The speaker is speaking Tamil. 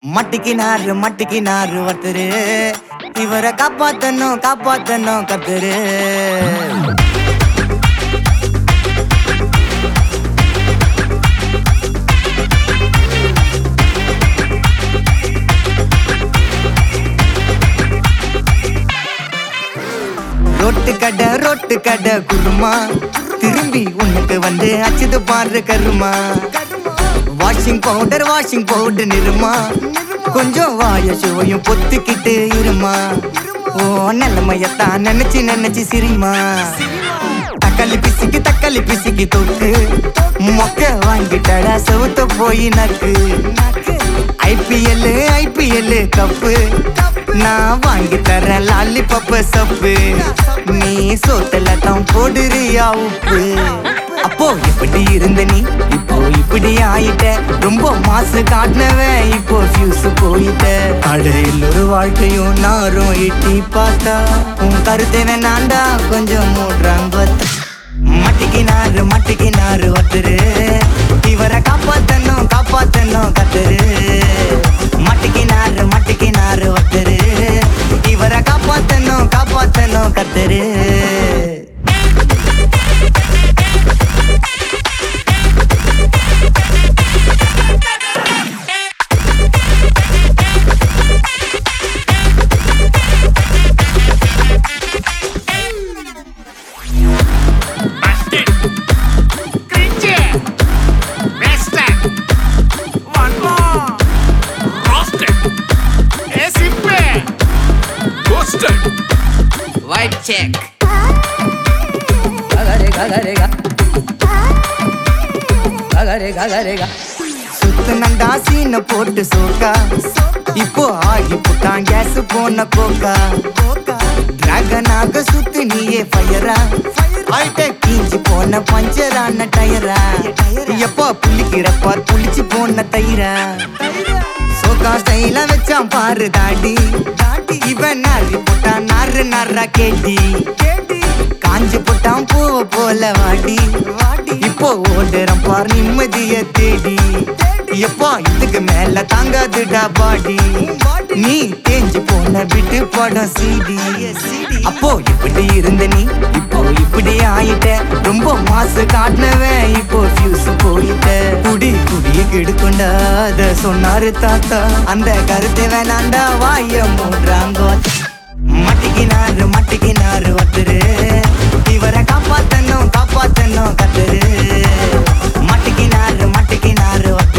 மட்டிக்கினாரு மட்டிக்கினாரு ஒருத்தரு இவரை காப்பாத்தணும் காப்பாத்தணும் கத்துரு ரோட்டு கடை ரோட்டு கடை குருமா திரும்பி உனக்கு வந்து அச்சுது பாரு கருமா washing powder washing powder Nirma கொஞ்சம் வாய சுவையும் பொத்துக்கிட்டு இருமா ஓ நிலைமையத்தான் நினைச்சு நினைச்சு சிரிமா தக்காளி பிசிக்கு தக்காளி பிசிக்கு தொக்கு மொக்க வாங்கிட்டடா செவுத்த போய் நக்கு ஐபிஎல் ஐபிஎல் கப்பு நான் வாங்கி தரேன் லாலிபப்பு சப்பு நீ சோத்துல தான் போடுறியா உப்பு அப்போ இப்படி இருந்த நீ இப்போ இப்படி ஆயிட்ட ரொம்ப மாசு காட்டினவன் இப்போ ஃபியூஸ் போயிட்ட அடையில் ஒரு வாழ்க்கையும் நாரும் எட்டி பார்த்தா உன் கருத்தை வேணாண்டா கொஞ்சம் மூடுறாங்க மட்டிக்கினாரு மட்டிக்கினாரு ஒருத்தரு இவரை காப்பாத்தணும் காப்பாத்தணும் கத்துரு மட்டிக்கினாரு மட்டிக்கினாரு ஒருத்தரு இவரை காப்பாத்தணும் காப்பாத்தணும் கத்துரு Busted. Cringe. Wasted. One more. Roasted. A simple. Ghosted. White check. Gagarega, gagarega. Gagarega, gagarega. சுத்துனண்டா சீன போட்டு சோக்கா இப்போ ஆகி புட்டான் கேஸ் போன கோக்கா டிராகனாக சுத்து நீயே ஃபயரா ஆயிட்ட கீஞ்சி போன பஞ்சரான டயரா எப்போ புள்ளிக்கிறப்பா புளிச்சு போன தயிரா சோகா ஸ்டைல வச்சான் பாரு தாடி இவன் நாரி போட்டான் நாரு நாரா கேட்டி காஞ்சி போட்டான் பூவ போல வாடி இப்போ ஓடுறான் பார் நிம்மதிய தேடி எப்பா இதுக்கு மேல தாங்காதுடா பாடி நீ தேஞ்சு போன விட்டு படம் சீடி அப்போ இப்படி இருந்த நீ இப்போ இப்படி ஆயிட்ட ரொம்ப மாசு காட்டினவன் இப்போ ஃபியூஸ் போயிட்ட குடி குடிய கெடுக்கொண்டா அத சொன்னாரு தாத்தா அந்த கருத்தை வேணாண்டா வாய மூடுறாங்கோ மட்டிக்கினாரு மட்டிக்கினாரு ஒருத்தரு இவரை காப்பாத்தணும் காப்பாத்தணும் கத்துரு மட்டிக்கினாரு மட்டிக்கினாரு ஒருத்தரு